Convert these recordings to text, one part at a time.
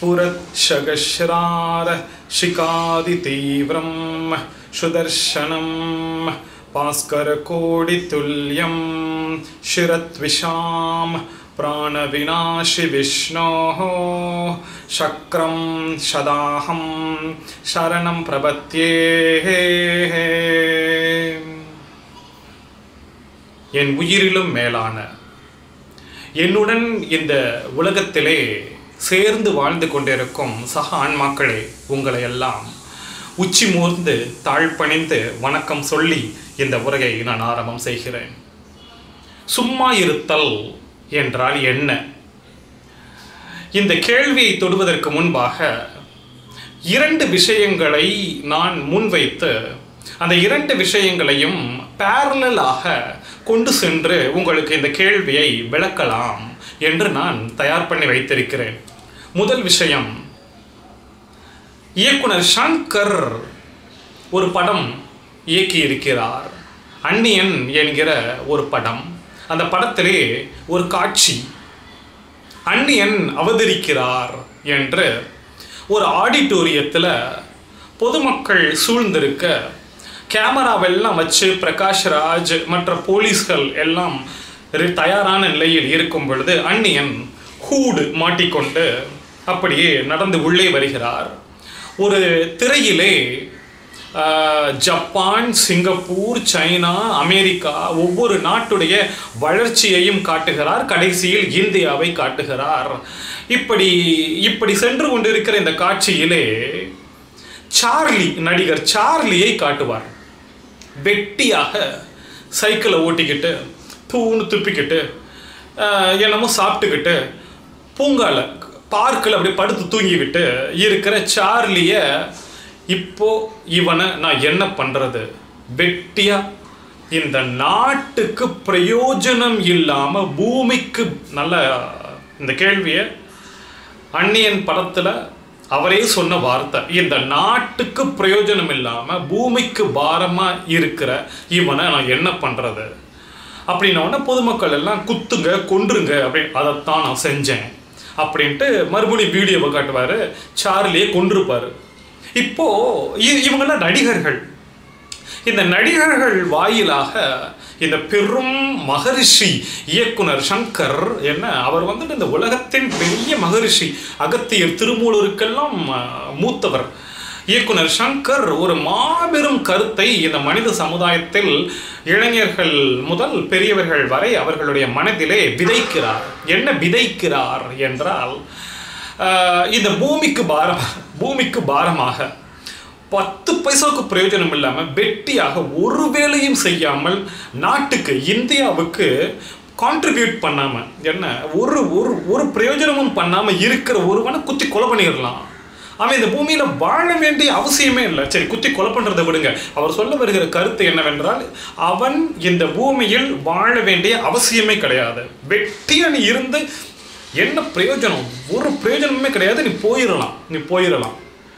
स्फुरच्छगश्रार शिकादितीव्रं सुदर्शनं भास्करकोटितुल्यं शिरत्विषां प्राणविनाशि विष्णोः शक्रं सदाहं शरणं प्रपद्ये என் உயிரிலும் மேலான என்னுடன் இந்த உலகத்திலே சேர்ந்து வாழ்ந்து கொண்டிருக்கும் சக ஆன்மாக்களே உங்களை எல்லாம் உச்சி மூர்ந்து தாழ்பணிந்து வணக்கம் சொல்லி இந்த உரையை நான் ஆரம்பம் செய்கிறேன் சும்மா இருத்தல் என்றால் என்ன இந்த கேள்வியை தொடுவதற்கு முன்பாக இரண்டு விஷயங்களை நான் முன்வைத்து அந்த இரண்டு விஷயங்களையும் பேரலாக கொண்டு சென்று உங்களுக்கு இந்த கேள்வியை விளக்கலாம் என்று நான் தயார் பண்ணி வைத்திருக்கிறேன் முதல் விஷயம் இயக்குனர் ஷங்கர் ஒரு படம் இயக்கியிருக்கிறார் அந்நியன் என்கிற ஒரு படம் அந்த படத்திலே ஒரு காட்சி அந்நியன் அவதரிக்கிறார் என்று ஒரு ஆடிட்டோரியத்தில் பொதுமக்கள் சூழ்ந்திருக்க கேமராவெல்லாம் வச்சு பிரகாஷ்ராஜ் மற்ற போலீஸ்கள் எல்லாம் ரி- தயாரான நிலையில் இருக்கும் பொழுது அந்நியன் ஹூடு மாட்டிக்கொண்டு அப்படியே நடந்து உள்ளே வருகிறார் ஒரு திரையிலே ஆஹ், ஜப்பான் சிங்கப்பூர் சைனா அமெரிக்கா ஒவ்வொரு நாட்டுடைய வளர்ச்சியையும் காட்டுகிறார் கடைசியில் இந்தியாவை காட்டுகிறார் இப்படி இப்படி சென்று கொண்டிருக்கிற இந்த காட்சியிலே சார்லி நடிகர் சார்லியை காட்டுவார் வெட்டியாக சைக்கிளை ஓட்டிக்கிட்டு தூணு துப்பிக்கிட்டு ஆஹ், என்னமோ சாப்பிட்டுக்கிட்டு பூங்கால பார்க்கில் அப்படியே படுத்து தூங்கிக்கிட்டு இருக்கிற சார்லிய இப்போ இவனை நான் என்ன பண்றது வெட்டியா இந்த நாட்டுக்கு பிரயோஜனம் இல்லாம பூமிக்கு நல்ல இந்த கேள்வியை அந்நியன் படத்துல அவரே சொன்ன வார்த்தை இந்த நாட்டுக்கு பிரயோஜனம் இல்லாம பூமிக்கு பாரமா இருக்கிற இவனை நான் என்ன பண்றது அப்படின்ன உடனே பொதுமக்கள் எல்லாம் குத்துங்க கொன்றுங்க அப்படி அதைத்தான் நான் செஞ்சேன் அப்படின்ட்டு மறுபடியும் வீடியோவை காட்டுவாரு சார்லியை கொன்றிருப்பாரு இப்போ இ- இவங்கெல்லாம் நடிகர்கள் இந்த நடிகர்கள் வாயிலாக இந்த பெரும் மகரிஷி இயக்குனர் சங்கர் என்ன அவர் வந்துட்டு இந்த உலகத்தின் பெரிய மகரிஷி அகத்தியர் திருமூலருக்கெல்லாம் அஹ், மூத்தவர் இயக்குனர் சங்கர் ஒரு மாபெரும் கருத்தை இந்த மனித சமுதாயத்தில் இளைஞர்கள் முதல் பெரியவர்கள் வரை அவர்களுடைய மனதிலே விதைக்கிறார் என்ன விதைக்கிறார் என்றால் ஆஹ், இந்த பூமிக்கு பாரம் பூமிக்கு பாரமாக பத்து பைசாவுக்கு பிரயோஜனம் இல்லாம வெட்டியாக ஒரு வேலையும் செய்யாமல் நாட்டுக்கு இந்தியாவுக்கு கான்ட்ரிபியூட் பண்ணாம என்ன ஒரு ஒரு ஒரு பிரயோஜனமும் பண்ணாம இருக்கிற ஒருவனை குத்தி கொலை பண்ணிடலாம் அவன் இந்த பூமியில வாழ வேண்டிய அவசியமே இல்லை சரி குத்தி கொலை பண்றதை விடுங்க அவர் சொல்ல வருகிற கருத்து என்னவென்றால் அவன் இந்த பூமியில் வாழ வேண்டிய அவசியமே கிடையாது வெட்டியா நீ இருந்து என்ன பிரயோஜனம் ஒரு பிரயோஜனமே கிடையாது நீ போயிடலாம் நீ போயிடலாம்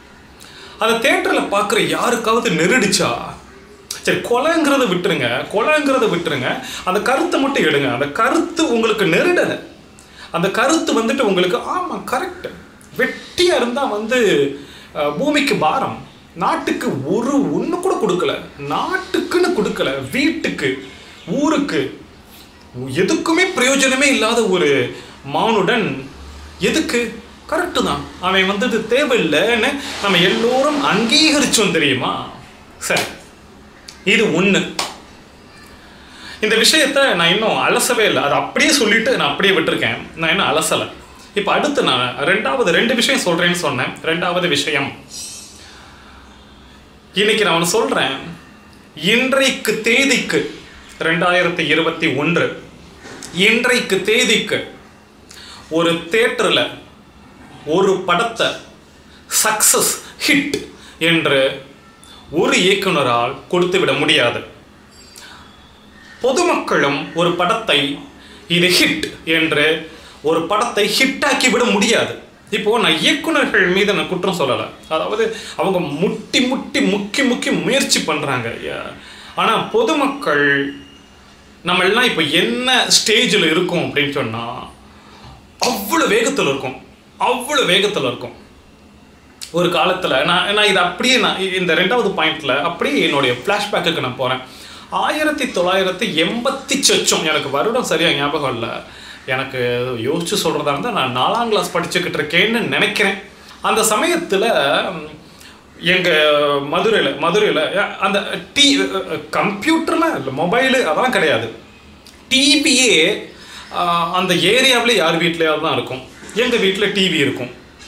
அதை தேட்டரில் பார்க்குற யாருக்காவது நெருடிச்சா சரி கொலைங்கிறத விட்டுருங்க கொலைங்கிறத விட்டுருங்க அந்த கருத்தை மட்டும் எடுங்க அந்த கருத்து உங்களுக்கு நெருடலை அந்த கருத்து வந்துட்டு உங்களுக்கு ஆமாம் கரெக்ட் வெட்டியாக இருந்தால் வந்து அஹ், பூமிக்கு பாரம் நாட்டுக்கு ஒரு ஒன்று கூட கொடுக்கல நாட்டுக்குன்னு கொடுக்கல வீட்டுக்கு ஊருக்கு எதுக்குமே பிரயோஜனமே இல்லாத ஒரு மானுடன் எதுக்கு கரெக்டு தான் அவன் வந்தது தேவையில்லைன்னு நம்ம எல்லோரும் அங்கீகரிச்சோம் தெரியுமா சரி இது ஒன்று இந்த விஷயத்த நான் இன்னும் அலசவே இல்லை அதை அப்படியே சொல்லிட்டு நான் அப்படியே விட்டுருக்கேன் நான் இன்னும் அலசலை இப்போ அடுத்து நான் ரெண்டாவது ரெண்டு விஷயம் சொல்றேன்னு சொன்னேன் ரெண்டாவது விஷயம் இன்னைக்கு நான் ஒன்று சொல்றேன் இன்றைக்கு தேதிக்கு ரெண்டாயிரத்தி இருபத்தி ஒன்று இன்றைக்கு தேதிக்கு ஒரு தேட்டரில் ஒரு படத்தை சக்சஸ் ஹிட் என்று ஒரு இயக்குனரால் கொடுத்து விட முடியாது பொதுமக்களும் ஒரு படத்தை இது ஹிட் என்று ஒரு படத்தை ஹிட்டாக்கி விட முடியாது இப்போ நான் இயக்குனர்கள் மீது நான் குற்றம் சொல்லலை அதாவது அவங்க முட்டி முட்டி முக்கி முக்கி முயற்சி பண்ணுறாங்க ஆனால் பொதுமக்கள் நம்ம எல்லாம் இப்போ என்ன ஸ்டேஜில் இருக்கோம் அப்படின்னு சொன்னால் அவ்வளோ வேகத்தில் இருக்கும் அவ்வளோ வேகத்தில் இருக்கும் ஒரு காலத்தில் நான் நான் இது அப்படியே நான் இந்த ரெண்டாவது பாயிண்ட்ல அப்படியே என்னுடைய ஃப்ளாஷ்பேக்குக்கு நான் போகிறேன் ஆயிரத்தி தொள்ளாயிரத்தி எண்பத்தி சொச்சம் எனக்கு வருடம் சரியாக ஞாபகம் இல்லை எனக்கு யோசிச்சு சொல்கிறதா இருந்தால் நான் நாலாம் கிளாஸ் படிச்சுக்கிட்டு இருக்கேன்னு நினைக்கிறேன் அந்த சமயத்தில் எங்கள் மதுரையில் மதுரையில் அந்த டி கம்ப்யூட்டர்லாம் இல்லை மொபைலு அதெல்லாம் கிடையாது டிவியே அந்த ஏரியாவில் யார் வீட்லையாவது தான் இருக்கும் எங்கள் வீட்டில் டிவி இருக்கும்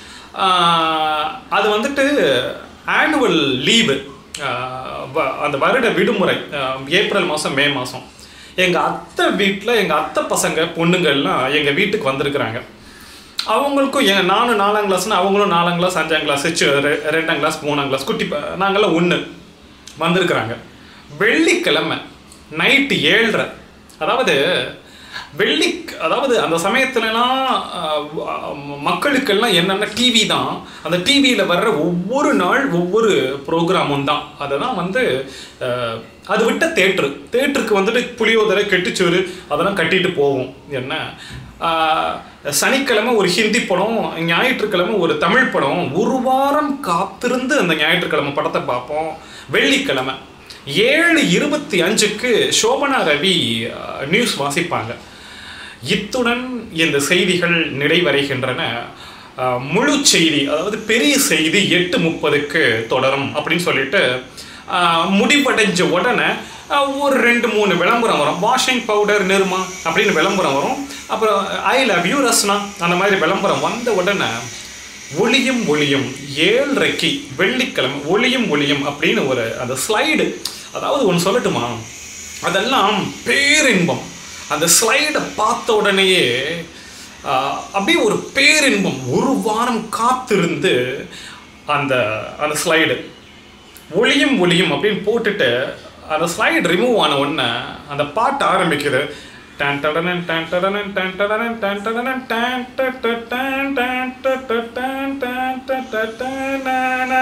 ஆஹ் அது வந்துட்டு ஆனுவல் லீவு அந்த வருட விடுமுறை ஆஹ் ஏப்ரல் மாதம் மே மாதம் எங்கள் அத்தை வீட்டில் எங்கள் அத்தை பசங்க பொண்ணுங்கள்லாம் எங்கள் வீட்டுக்கு வந்திருக்கிறாங்க அவங்களுக்கும் என் நானும் நாலாம் கிளாஸ்னு அவங்களும் நாலாம் கிளாஸ் அஞ்சாம் கிளாஸ் சி- ரெ- ரெண்டாம் கிளாஸ் மூணாம் கிளாஸ் குட்டி ப- நாங்கெல்லாம் ஒன்று வந்திருக்கிறாங்க வெள்ளிக்கிழமை நைட்டு ஏழ்ரை அதாவது வெள்ளி அதாவது அந்த சமயத்துலலாம் அஹ், மக்களுக்கெல்லாம் என்னென்ன டிவி தான் அந்த டிவியில் வர்ற ஒவ்வொரு நாள் ஒவ்வொரு ப்ரோக்ராமும் தான் அதை தான் வந்து அஹ், அது விட்ட தேட்ரு தேட்டருக்கு வந்துட்டு புளியோதரை கெட்டுச்சோறு அதெல்லாம் கட்டிட்டு போவோம் என்ன ஆஹ், சனிக்கிழமை ஒரு ஹிந்தி படம் ஞாயிற்றுக்கிழமை ஒரு தமிழ் படம் ஒரு வாரம் காத்திருந்து அந்த ஞாயிற்றுக்கிழமை படத்தை பார்ப்போம் வெள்ளிக்கிழமை ஏழு இருபத்தி அஞ்சுக்கு சோபனா ரவி ஆஹ், நியூஸ் வாசிப்பாங்க இத்துடன் இந்த செய்திகள் நிறைவடைகின்றன ஆஹ், முழு செய்தி அதாவது பெரிய செய்தி எட்டு முப்பதுக்கு தொடரும் அப்படின்னு சொல்லிட்டு ஆஹ், முடிவடைஞ்ச உடனே ஆஹ், ஒரு ரெண்டு மூணு விளம்பரம் வரும் வாஷிங் பவுடர் நிர்மா அப்படின்னு விளம்பரம் வரும் அப்புறம் ஐ லவ் யூ ரஸ்னா அந்த மாதிரி விளம்பரம் வந்த உடனே ஒளியும் ஒளியும் ஏழரைக்கு வெள்ளிக்கிழமை ஒளியும் ஒளியும் அப்படின்னு ஒரு அந்த ஸ்லைடு அதாவது ஒன்று சொல்லட்டுமா அதெல்லாம் பேரின்பம் அந்த ஸ்லைடை பார்த்த உடனேயே ஆஹ், அப்படியே ஒரு பேரின்பம் ஒரு வாரம் காத்திருந்து அந்த அந்த ஸ்லைடு ஒளியும் ஒளியும் அப்படின்னு போட்டுட்டு அந்த ஸ்லைடு ரிமூவ் ஆன உடனே அந்த பாட்டு ஆரம்பிக்குது டன் டடனன் டன் டடனன் டன் டடனன் டன் டடனன் டன் ட ட டன் டன் ட ட டன் டன் ட ட டன் நா நா.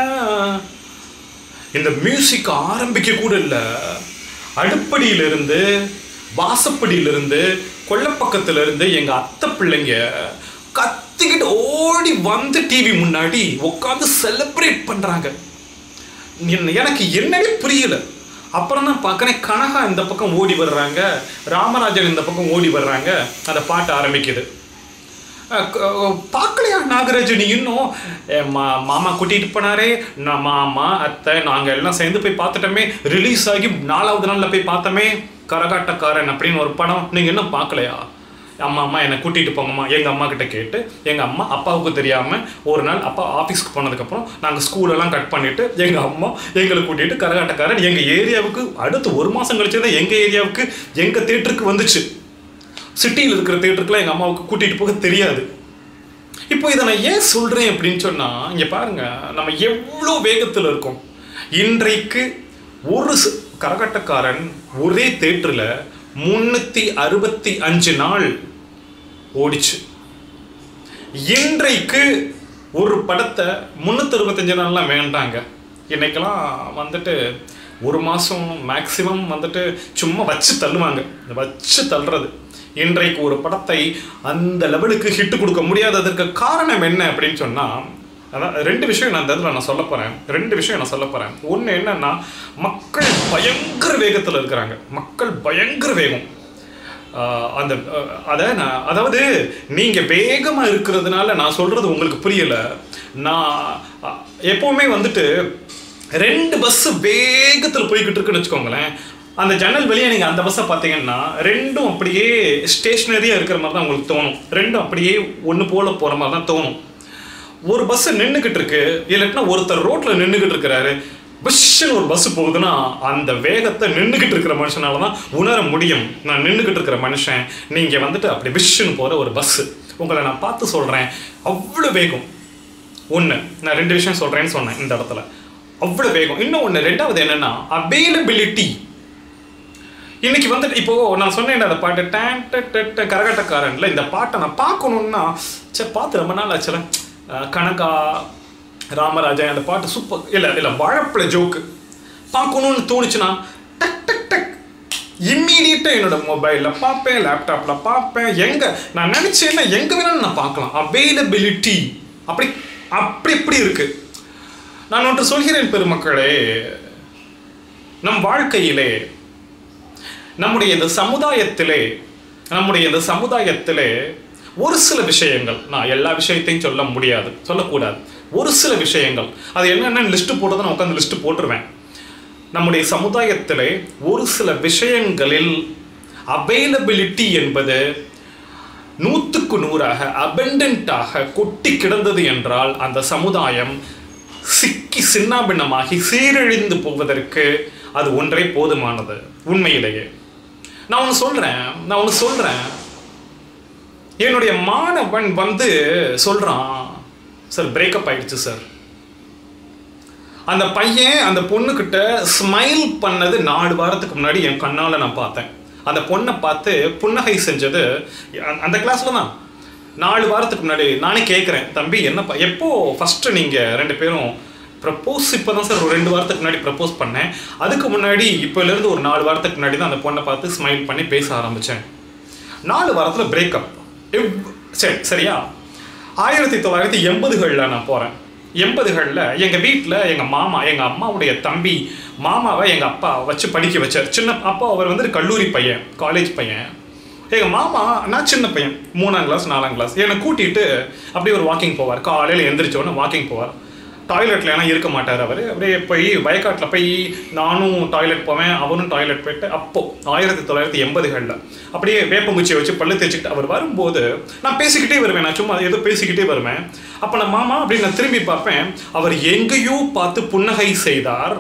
இந்த மியூசிக் ஆரம்பிக்க கூட இல்லை அடுப்படியிலிருந்து வாசப்படியிலிருந்து கொல்லப்பக்கத்துல இருந்து எங்க அத்தை பிள்ளைங்க கத்திக்கிட்டு ஓடி வந்து டிவி முன்னாடி உட்காந்து செலிப்ரேட் பண்றாங்க என்ன- எனக்கு என்னவே புரியல அப்புறம் தான் பார்க்குறேன் கனகா இந்த பக்கம் ஓடி வர்றாங்க ராமராஜன் இந்த பக்கம் ஓடி வர்றாங்க அந்த பாட்டு ஆரம்பிக்குது அஹ் க- அஹ் பார்க்கலையா நாகராஜ் நீ இன்னும் என் மா மாமா கூட்டிகிட்டு போனாரே நான் மாமா அத்தை நாங்கள் எல்லாம் சேர்ந்து போய் பார்த்துட்டோமே ரிலீஸ் ஆகி நாலாவது நாளில் போய் பார்த்தோமே கரகாட்டக்காரன் அப்படின்னு ஒரு படம் நீங்கள் இன்னும் பார்க்கலையா அம்மா அம்மா என்னை கூட்டிகிட்டு போங்கம்மா எங்கள் அம்மா கிட்ட கேட்டு எங்கள் அம்மா அப்பாவுக்கு தெரியாமல் ஒரு நாள் அப்பா ஆஃபீஸ்க்கு போனதுக்கப்புறம் நாங்கள் ஸ்கூலெல்லாம் கட் பண்ணிவிட்டு எங்கள் அம்மா எங்களை கூட்டிகிட்டு கரகாட்டக்காரன் எங்கள் ஏரியாவுக்கு அடுத்து ஒரு மாதம் கழிச்சு தான் எங்கள் ஏரியாவுக்கு எங்கள் தேட்டருக்கு வந்துச்சு சிட்டியில் இருக்கிற தேட்டருக்குலாம் எங்கள் அம்மாவுக்கு கூட்டிகிட்டு போக தெரியாது இப்போ இதை நான் ஏன் சொல்கிறேன் அப்படின்னு சொன்னால் இங்கே பாருங்க நம்ம எவ்வளோ வேகத்தில் இருக்கோம் இன்றைக்கு ஒரு சி- கரகாட்டக்காரன் ஒரே தேட்டரில் முன்னூற்றி அறுபத்தி அஞ்சு நாள் ஓடிச்சு இன்றைக்கு ஒரு படத்தை முந்நூற்றி அறுபத்தஞ்சு நாள்லாம் வேண்டாங்க இன்னைக்கெல்லாம் வந்துட்டு ஒரு மாதம் மேக்ஸிமம் வந்துட்டு சும்மா வச்சு தள்ளுவாங்க இந்த வச்சு தள்ளுறது இன்றைக்கு ஒரு படத்தை அந்த லெவலுக்கு ஹிட் கொடுக்க முடியாததற்கு காரணம் என்ன அப்படின்னு சொன்னால் அதான் ரெண்டு விஷயம் நான் இந்த இதில் நான் சொல்ல போகிறேன் ரெண்டு விஷயம் நான் சொல்ல போகிறேன் ஒன்று என்னன்னா மக்கள் பயங்கர வேகத்தில் இருக்கிறாங்க மக்கள் பயங்கர வேகம் ஆஹ் அந்த அஹ் அதை நான் அதாவது நீங்கள் வேகமாக இருக்கிறதுனால நான் சொல்கிறது உங்களுக்கு புரியலை நான் அஹ், எப்போவுமே வந்துட்டு ரெண்டு பஸ்ஸு வேகத்தில் போய்கிட்டு இருக்குன்னு வச்சுக்கோங்களேன் அந்த ஜன்னல் வெளியே நீங்கள் அந்த பஸ்ஸை பார்த்தீங்கன்னா ரெண்டும் அப்படியே ஸ்டேஷ்னரியாக இருக்கிற மாதிரி தான் உங்களுக்கு தோணும் ரெண்டும் அப்படியே ஒன்று போல போகிற மாதிரி தான் தோணும் ஒரு பஸ் நின்றுக்கிட்டு இருக்கு இல்லாட்டினா ஒருத்தர் ரோட்ல நின்றுக்கிட்டு இருக்கிறாரு பஸ்ன்னு ஒரு பஸ் போகுதுன்னா அந்த வேகத்தை நின்றுக்கிட்டு இருக்கிற மனுஷனால தான் உணர முடியும் நான் நின்றுக்கிட்டு இருக்கிற மனுஷன் நீங்க வந்துட்டு அப்படி விஷன்னு போற ஒரு பஸ் உங்களை நான் பார்த்து சொல்றேன் அவ்வளோ வேகம் ஒன்று நான் ரெண்டு விஷயம் சொல்றேன்னு சொன்னேன் இந்த இடத்துல அவ்வளோ வேகம் இன்னும் ஒன்று ரெண்டாவது என்னன்னா அவைலபிலிட்டி இன்னைக்கு வந்துட்டு இப்போ நான் சொன்னேன் அந்த பாட்டு டேன் ட- ட- ட- கரகாட்டக்காரன்ல இந்த பாட்டை நான் பார்க்கணுன்னா சே பார்த்து ரொம்ப நாள் ஆச்சுல அஹ் கனகா ராமராஜன் அந்த பாட்டு சூப்பர் இல்லை இல்லை வாழைப்பழ ஜோக்கு பார்க்கணும்னு தோணுச்சுன்னா டக் டக் டக் இம்மீடியட்டாக என்னோட மொபைலில் பார்ப்பேன் லேப்டாப்பில் பார்ப்பேன் எங்கே நான் நினச்சேன்னா எங்கே வேணாலும் நான் பார்க்கலாம் அவைலபிலிட்டி அப்படி அப்படி இப்படி இருக்கு நான் ஒன்று சொல்கிறேன் பெருமக்களே நம் வாழ்க்கையிலே நம்முடைய இந்த சமுதாயத்திலே நம்முடைய இந்த சமுதாயத்திலே ஒரு சில விஷயங்கள் நான் எல்லா விஷயத்தையும் சொல்ல முடியாது சொல்லக்கூடாது ஒரு சில விஷயங்கள் அது என்னென்ன லிஸ்ட்டு போட்டதை நான் உட்காந்து லிஸ்ட்டு போட்டுருவேன் நம்முடைய சமுதாயத்திலே ஒரு சில விஷயங்களில் அவைலபிலிட்டி என்பது நூற்றுக்கு நூறாக அபெண்டன்ட்டாக கொட்டி கிடந்தது என்றால் அந்த சமுதாயம் சிக்கி சின்னாபின்னமாகி சீரழிந்து போவதற்கு அது ஒன்றே போதுமானது உண்மையிலேயே நான் ஒன்று சொல்கிறேன் நான் ஒன்று சொல்கிறேன் என்னுடைய மாணவன் வந்து சொல்கிறான் சார் பிரேக்கப் ஆயிடுச்சு சார் அந்த பையன் அந்த பொண்ணுக்கிட்ட ஸ்மைல் பண்ணது நாலு வாரத்துக்கு முன்னாடி என் கண்ணால் நான் பார்த்தேன் அந்த பொண்ணை பார்த்து புன்னகை செஞ்சது அந்த- அந்த கிளாஸில் தான் நாலு வாரத்துக்கு முன்னாடி நானே கேட்குறேன் தம்பி என்னப்பா எப்போ ஃபஸ்ட்டு நீங்கள் ரெண்டு பேரும் ப்ரப்போஸ் இப்போ தான் சார் ஒரு ரெண்டு வாரத்துக்கு முன்னாடி ப்ரப்போஸ் பண்ணேன் அதுக்கு முன்னாடி இப்போலேருந்து ஒரு நாலு வாரத்துக்கு முன்னாடி தான் அந்த பொண்ணை பார்த்து ஸ்மைல் பண்ணி பேச ஆரம்பித்தேன் நாலு வாரத்தில் பிரேக்கப் சரி சரியா ஆயிரத்தி தொள்ளாயிரத்தி எண்பதுகளில் நான் போகிறேன் எண்பதுகளில் எங்கள் வீட்டில் எங்கள் மாமா எங்கள் அம்மாவுடைய தம்பி மாமாவை எங்கள் அப்பா வச்சு படிக்க வச்சார் சின்ன அப்பா அவர் வந்து கல்லூரி பையன் காலேஜ் பையன் எங்கள் மாமா நான் சின்ன பையன் மூணாம் கிளாஸ் நாலாம் கிளாஸ் என்னை கூட்டிகிட்டு அப்படியே ஒரு வாக்கிங் போவார் காலையில் எந்திரிச்ச உடனே வாக்கிங் போவார் டாய்லெட்டில் ஏன்னா இருக்க மாட்டார் அவர் அப்படியே போய் வயக்காட்டில் போய் நானும் டாய்லெட் போவேன் அவனும் டாய்லெட் போயிட்டு அப்போ ஆயிரத்தி தொள்ளாயிரத்தி எண்பதுகளில் அப்படியே வேப்பங்குச்சியை வச்சு பல்லு தேய்ச்சிக்கிட்டு அவர் வரும்போது நான் பேசிக்கிட்டே வருவேன் நான் சும்மா ஏதோ பேசிக்கிட்டே வருவேன் அப்போ நான் மாமா அப்படின்னு நான் திரும்பி பார்ப்பேன் அவர் எங்கேயோ பார்த்து புன்னகை செய்தார்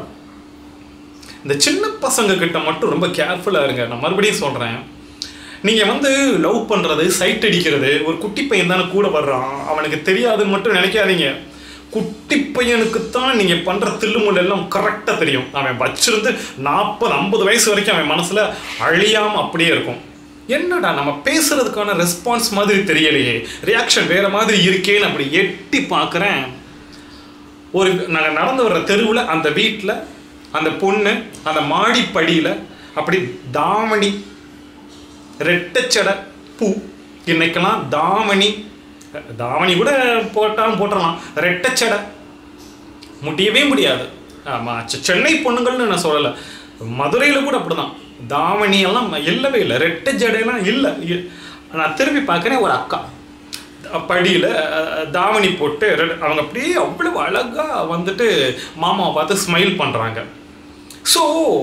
இந்த சின்ன பசங்க கிட்ட மட்டும் ரொம்ப கேர்ஃபுல்லாக இருங்க நான் மறுபடியும் சொல்கிறேன் நீங்கள் வந்து லவ் பண்ணுறது சைட் அடிக்கிறது ஒரு குட்டி பையன் தானே கூட வர்றான் அவனுக்கு தெரியாதுன்னு மட்டும் நினைக்காதீங்க குட்டி பையனுக்குத்தான் நீங்கள் பண்ணுற தில்லுமுல் எல்லாம் கரெக்டாக தெரியும் அவன் வச்சிருந்து நாற்பது ஐம்பது வயசு வரைக்கும் அவன் மனசில் அழியாமல் அப்படியே இருக்கும் என்னடா நம்ம பேசுறதுக்கான ரெஸ்பான்ஸ் மாதிரி தெரியலையே ரியாக்ஷன் வேற மாதிரி இருக்கேன்னு அப்படி எட்டி பார்க்குறேன் ஒரு நாங்கள் நடந்து வர்ற தெருவில் அந்த வீட்டில் அந்த பொண்ணு அந்த மாடிப்படியில் அப்படி தாமணி ரெட்டச்சடை பூ இன்னைக்கெல்லாம் தாமணி தாவணி கூட போட்டாலும் போட்டுடலாம் ரெட்டச்சடை முடியவே முடியாது ஆமாம் சென்னை பொண்ணுங்கள்னு நான் சொல்லலை மதுரையில் கூட அப்படிதான் தாவணி எல்லாம் இல்லவே இல்லை ரெட்டை ஜடையெல்லாம் இல்லை இ- நான் திரும்பி பார்க்குறேன் ஒரு அக்கா படியில் தாவணி போட்டு ரெட்- அவங்க அப்படியே அவ்வளவு அழகாக வந்துட்டு மாமாவை பார்த்து ஸ்மைல் பண்ணுறாங்க ஸோ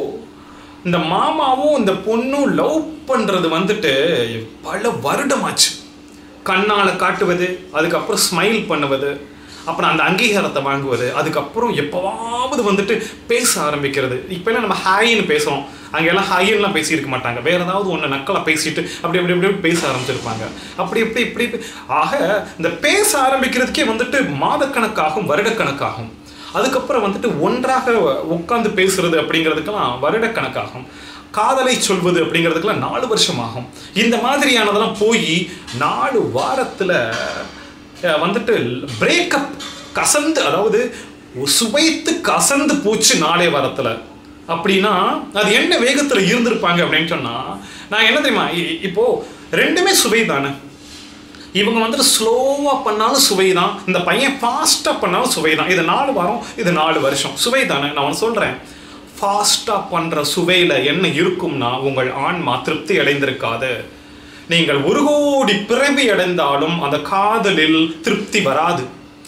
இந்த மாமாவும் இந்த பொண்ணும் லவ் பண்ணுறது வந்துட்டு பல வருடமாச்சு கண்ணால் காட்டுவது அதுக்கப்புறம் ஸ்மைல் பண்ணுவது அப்புறம் அந்த அங்கீகாரத்தை வாங்குவது அதுக்கப்புறம் எப்போவாவது வந்துட்டு பேச ஆரம்பிக்கிறது இப்போ என்ன நம்ம ஹாயின்னு பேசுகிறோம் அங்கெல்லாம் ஹாயின்லாம் பேசியிருக்க மாட்டாங்க வேற ஏதாவது ஒன்று நக்கலாக பேசிட்டு அப்படி அப்படி அப்படி பேச ஆரம்பிச்சிருப்பாங்க அப்படி இப்படி இப்படி இப்படி. ஆக இந்த பேச ஆரம்பிக்கிறதுக்கே வந்துட்டு மாதக்கணக்காகும் வருடக்கணக்காகும் அதுக்கப்புறம் வந்துட்டு ஒன்றாக உட்கார்ந்து பேசுறது அப்படிங்கிறதுக்கெல்லாம் வருடக்கணக்காகும் காதலை சொல்வது அப்படிங்கிறதுக்கெல்லாம் நாலு வருஷம் ஆகும் இந்த மாதிரியானதெல்லாம் போய் நாலு வாரத்தில் வந்துட்டு பிரேக்கப் கசந்து அதாவது சுவைத்து கசந்து போச்சு நாளே வாரத்தில் அப்படின்னா அது என்ன வேகத்தில் இருந்திருப்பாங்க அப்படின்னு சொன்னால் நான் என்ன தெரியுமா இ- இப்போ ரெண்டுமே சுவை தானே இவங்க வந்துட்டு ஸ்லோவாக பண்ணாலும் சுவை தான் இந்த பையன் ஃபாஸ்ட்டாக பண்ணாலும் சுவை தான் இது நாலு வாரம் இது நாலு வருஷம் சுவை தானே நான் ஒன்று சொல்கிறேன் ஃபாஸ்ட்டாக பண்ணுற சுவையில் என்ன இருக்கும்னா உங்கள் ஆன்மா திருப்தி அடைந்திருக்காது நீங்கள் ஒரு கோடி பிறவி அடைந்தாலும் அந்த காதலில் திருப்தி வராது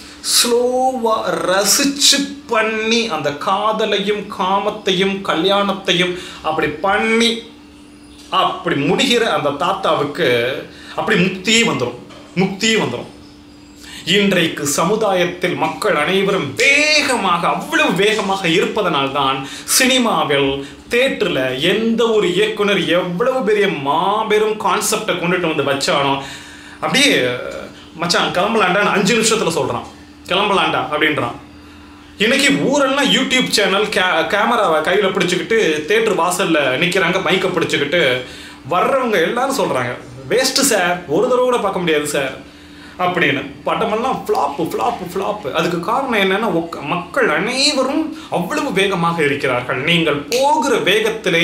ஸ்லோவாக ரசிச்சு பண்ணி அந்த காதலையும் காமத்தையும் கல்யாணத்தையும் அப்படி பண்ணி அப்படி முடிகிற அந்த தாத்தாவுக்கு அப்படி முக்தியே வந்துடும் முக்தியே வந்துடும் இன்றைக்கு சமுதாயத்தில் மக்கள் அனைவரும் வேகமாக அவ்வளவு வேகமாக இருப்பதனால்தான் சினிமாவில் தேட்டரில் எந்த ஒரு இயக்குனர் எவ்வளவு பெரிய மாபெரும் கான்செப்டை கொண்டுட்டு வந்து வச்சானோ அப்படியே மச்சான் கிளம்பலாண்டான்னு அஞ்சு நிமிஷத்தில் சொல்கிறான் கிளம்பலாண்டா அப்படின்றான் இன்னைக்கு ஊரெல்லாம் யூடியூப் சேனல் கே கேமராவை கையில் பிடிச்சிக்கிட்டு தேட்டர் வாசலில் நிற்கிறாங்க மைக்கை பிடிச்சிக்கிட்டு வர்றவங்க எல்லாரும் சொல்கிறாங்க வேஸ்ட்டு சார் ஒரு தடவை கூட பார்க்க முடியாது சார் அப்படின்னு படமெல்லாம் ஃப்ளாப்பு ஃப்ளாப்பு ஃப்ளாப்பு அதுக்கு காரணம் என்னன்னா ஒக்க- மக்கள் அனைவரும் அவ்வளவு வேகமாக இருக்கிறார்கள் நீங்கள் போகிற வேகத்திலே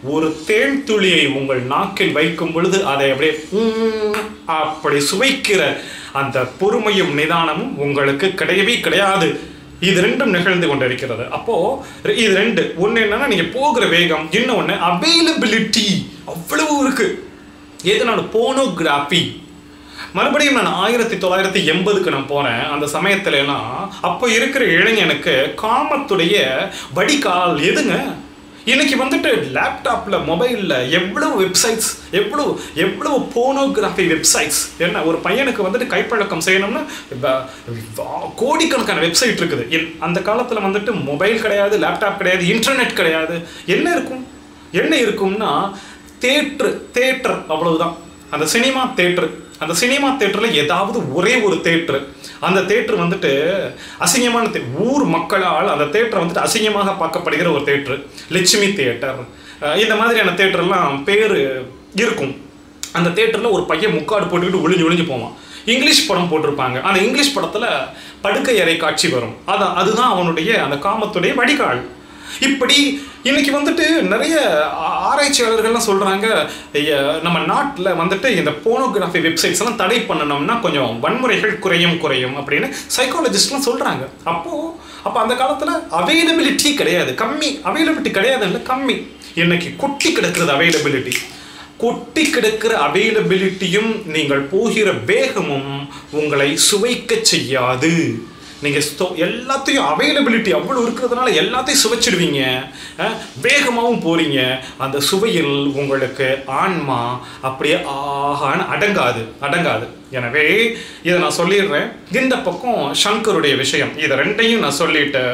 ஒரு தேன் துளியை உங்கள் நாக்கில் வைக்கும் பொழுது அதை அப்படியே உம், அப்படி சுவைக்கிற அந்த பொறுமையும் நிதானமும் உங்களுக்கு கிடையவே கிடையாது இது ரெண்டும் நிகழ்ந்து கொண்டிருக்கிறது அப்போ இது ரெண்டு ஒன்று என்னன்னா நீங்க போகிற வேகம் இன்னொன்று அவைலபிலிட்டி அவ்வளவு இருக்கு எதனால போனோகிராஃபி மறுபடியும் நான் ஆயிரத்தி தொள்ளாயிரத்தி எண்பதுக்கு நான் போனேன் அந்த சமயத்துல எல்லாம் அப்போ இருக்கிற இளைஞனுக்கு காமத்துடைய வடிகால் எதுங்க இன்னைக்கு வந்துட்டு லேப்டாப்ல மொபைல்ல எவ்வளவு வெப்சைட்ஸ் எவ்வளவு எவ்வளவு போனோகிராஃபி வெப்சைட்ஸ் என்ன ஒரு பையனுக்கு வந்துட்டு கைப்பழக்கம் செய்யணும்னா வ- வ- கோடிக்கணக்கான வெப்சைட் இருக்குது இன்- அந்த காலத்துல வந்துட்டு மொபைல் கிடையாது லேப்டாப் கிடையாது இன்டர்நெட் கிடையாது என்ன இருக்கும் என்ன இருக்கும்னா தேட்ரு தேட்டர் அவ்வளவுதான் அந்த சினிமா தேட்டர் அந்த சினிமா தேட்டரில் ஏதாவது ஒரே ஒரு தேட்டர் அந்த தேட்டர் வந்துட்டு அசிங்கமான தே ஊர் மக்களால் அந்த தேட்டரை வந்துட்டு அசிங்கமாக பார்க்கப்படுகிற ஒரு தேட்டர் லட்சுமி தேட்டர் அஹ் இந்த மாதிரியான தேட்டர்லாம் பேர் இருக்கும் அந்த தேட்டரில் ஒரு பையன் முக்காடு போட்டுக்கிட்டு ஒளிஞ்சு ஒளிஞ்சு போவான் இங்கிலீஷ் படம் போட்டிருப்பாங்க அந்த இங்கிலீஷ் படத்தில் படுக்கை அறை காட்சி வரும் அதான் அதுதான் அவனுடைய அந்த காமத்துடைய வடிகால் இப்படி இன்னைக்கு வந்துட்டு நிறைய ஆ- ஆராய்ச்சியாளர்கள்லாம் சொல்றாங்க ஐய, நம்ம நாட்டில் வந்துட்டு இந்த போனோகிராஃபி வெப்சைட்ஸ் எல்லாம் தடை பண்ணணும்னா கொஞ்சம் வன்முறைகள் குறையும் குறையும் அப்படின்னு சைக்காலஜிஸ்ட்லாம் சொல்றாங்க அப்போ அப்போ அந்த காலத்தில் அவைலபிலிட்டி கிடையாது கம்மி அவைலபிலிட்டி கிடையாது இல்லை கம்மி இன்னைக்கு கொட்டி கிடக்கிறது அவைலபிலிட்டி கொட்டி கிடக்கிற அவைலபிலிட்டியும் நீங்கள் போகிற வேகமும் உங்களை சுவைக்க செய்யாது நீங்க ஸ்டோ- எல்லாத்தையும் அவைலபிலிட்டி அவ்வளோ இருக்கிறதுனால எல்லாத்தையும் சுவைச்சிடுவீங்க அஹ், வேகமாகவும் போறீங்க அந்த சுவையில் உங்களுக்கு ஆன்மா அப்படியே ஆகான்னு அடங்காது அடங்காது எனவே இதை நான் சொல்லிடுறேன் இந்த பக்கம் சங்கருடைய விஷயம் இதை ரெண்டையும் நான் சொல்லிட்டு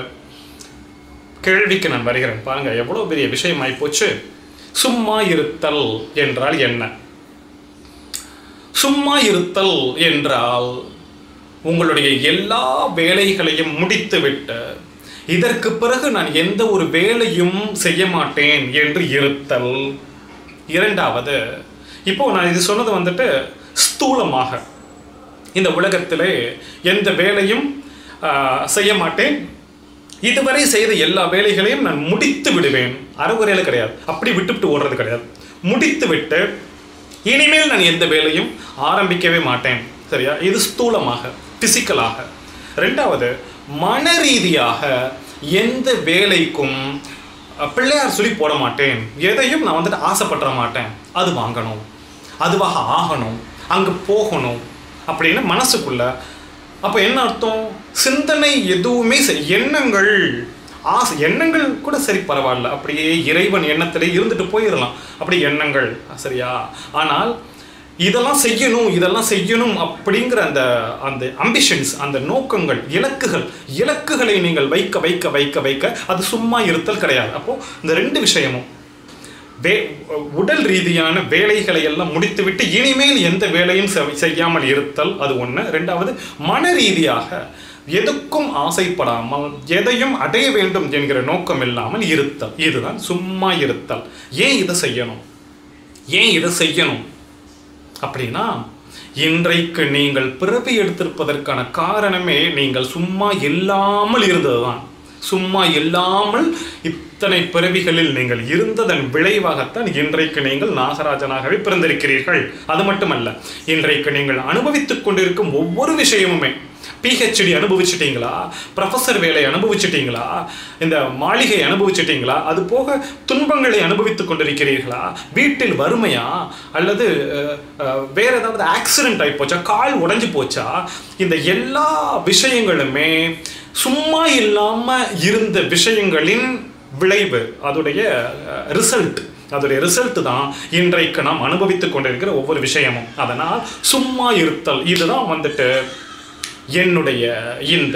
கேள்விக்கு நான் வருகிறேன் பாருங்க எவ்வளோ பெரிய விஷயமாய் போச்சு சும்மா இருத்தல் என்றால் என்ன சும்மா இருத்தல் என்றால் உங்களுடைய எல்லா வேலைகளையும் முடித்துவிட்டு இதற்கு பிறகு நான் எந்த ஒரு வேலையும் செய்ய மாட்டேன் என்று இருத்தல் இரண்டாவது இப்போ நான் இது சொன்னது வந்துட்டு ஸ்தூலமாக இந்த உலகத்திலே எந்த வேலையும் ஆஹ், செய்ய மாட்டேன் இதுவரை செய்த எல்லா வேலைகளையும் நான் முடித்து விடுவேன் அறகுறையில் கிடையாது அப்படி விட்டுவிட்டு ஓடுறது கிடையாது முடித்து விட்டு இனிமேல் நான் எந்த வேலையும் ஆரம்பிக்கவே மாட்டேன் சரியா இது ஸ்தூலமாக பிசிக்கலாக ரெண்டாவது மன ரீதியாக எந்த வேலைக்கும் அஹ், பிள்ளையார் சொல்லி போட மாட்டேன் எதையும் நான் வந்துட்டு ஆசைப்பட்டுற மாட்டேன் அது வாங்கணும் அதுவாக ஆகணும் அங்கே போகணும் அப்படின்னு மனசுக்குள்ள அப்போ என்ன அர்த்தம் சிந்தனை எதுவுமே செ- எண்ணங்கள் ஆசை எண்ணங்கள் கூட சரி பரவாயில்ல அப்படியே இறைவன் எண்ணத்திலே இருந்துட்டு போயிடலாம் அப்படி எண்ணங்கள் சரியா ஆனால் இதெல்லாம் செய்யணும் இதெல்லாம் செய்யணும் அப்படிங்கிற அந்த அந்த அம்பிஷன்ஸ் அந்த நோக்கங்கள் இலக்குகள் இலக்குகளை நீங்கள் வைக்க வைக்க வைக்க வைக்க அது சும்மா இருத்தல் கிடையாது அப்போ இந்த ரெண்டு விஷயமும் வே உடல் ரீதியான வேலைகளை எல்லாம் முடித்துவிட்டு இனிமேல் எந்த வேலையும் செ- செய்யாமல் இருத்தல் அது ஒன்று ரெண்டாவது மன ரீதியாக எதுக்கும் ஆசைப்படாமல் எதையும் அடைய வேண்டும் என்கிற நோக்கம் இல்லாமல் இருத்தல் இதுதான் சும்மா இருத்தல் ஏன் இதை செய்யணும் ஏன் இதை செய்யணும் அப்படின்னா இன்றைக்கு நீங்கள் பிறவி எடுத்திருப்பதற்கான காரணமே நீங்கள் சும்மா இல்லாமல் இருந்ததுதான் சும்மா இல்லாமல் இத்தனை பிறவிகளில் நீங்கள் இருந்ததன் விளைவாகத்தான் இன்றைக்கு நீங்கள் நாகராஜனாகவே பிறந்திருக்கிறீர்கள் அது மட்டுமல்ல இன்றைக்கு நீங்கள் அனுபவித்துக் கொண்டிருக்கும் ஒவ்வொரு விஷயமுமே பிஹெச்டி அனுபவிச்சிட்டீங்களா ப்ரொஃபஸர் வேலை அனுபவிச்சிட்டீங்களா இந்த மாளிகை அனுபவிச்சிட்டீங்களா அது போக துன்பங்களை அனுபவித்துக் கொண்டிருக்கிறீர்களா வீட்டில் வறுமையா அல்லது அஹ், அஹ், வேற ஏதாவது ஆக்சிடென்ட் ஆகி போச்சா கால் உடைஞ்சு போச்சா இந்த எல்லா விஷயங்களுமே சும்மா இல்லாம இருந்த விஷயங்களின் விளைவு அதோடைய ரிசல்ட் அதோடைய ரிசல்ட் தான் இன்றைக்கு நாம் அனுபவித்துக் கொண்டிருக்கிற ஒவ்வொரு விஷயமும் அதனால் சும்மா இருத்தல் இதுதான் வந்துட்டு என்னுடைய இந்த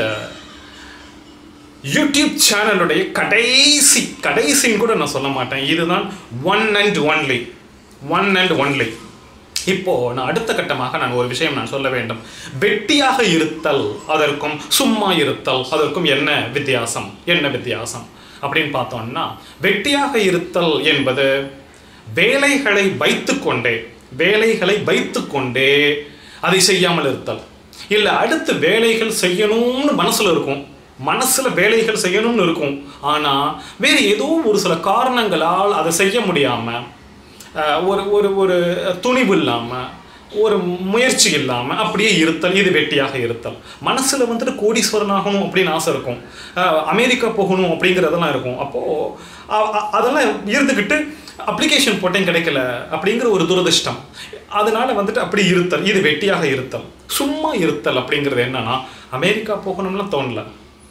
யூடியூப் சேனலுடைய கடைசி கடைசின்னு கூட நான் சொல்ல மாட்டேன் இதுதான் one and only one and only இப்போ நான் அடுத்த கட்டமாக நான் ஒரு விஷயம் நான் சொல்ல வேண்டும் வெட்டியாக இருத்தல் அதற்கும் சும்மா இருத்தல் அதற்கும் என்ன வித்தியாசம் என்ன வித்தியாசம் அப்படின்னு பார்த்தோம்னா வெட்டியாக இருத்தல் என்பது வேலைகளை வைத்துக்கொண்டே வேலைகளை வைத்துக்கொண்டே அதை செய்யாமல் இருத்தல் இல்லை அடுத்து வேலைகள் செய்யணும்னு மனசுல இருக்கும் மனசுல வேலைகள் செய்யணும்னு இருக்கும் ஆனா வேறு ஏதோ ஒரு சில காரணங்களால் அதை செய்ய முடியாம அஹ், ஒரு ஒரு ஒரு துணிவு இல்லாம ஒரு முயற்சி இல்லாம அப்படியே இருத்தல் இது வெட்டியாக இருத்தல் மனசுல வந்துட்டு கோடீஸ்வரன் ஆகணும் அப்படின்னு ஆசை இருக்கும் அஹ், அமெரிக்கா போகணும் அப்படிங்கிறதெல்லாம் இருக்கும் அப்போ அ- அ- அதெல்லாம் இருந்துக்கிட்டு அப்ளிகேஷன் போட்டேன் கிடைக்கல அப்படிங்கிற ஒரு துரதிர்ஷ்டம் அதனால வந்துட்டு அப்படி இருத்தல் இது வெட்டியாக இருத்தல் சும்மா இருத்தல் அப்படிங்கிறது என்னன்னா அமெரிக்கா போகணும்லாம் தோணல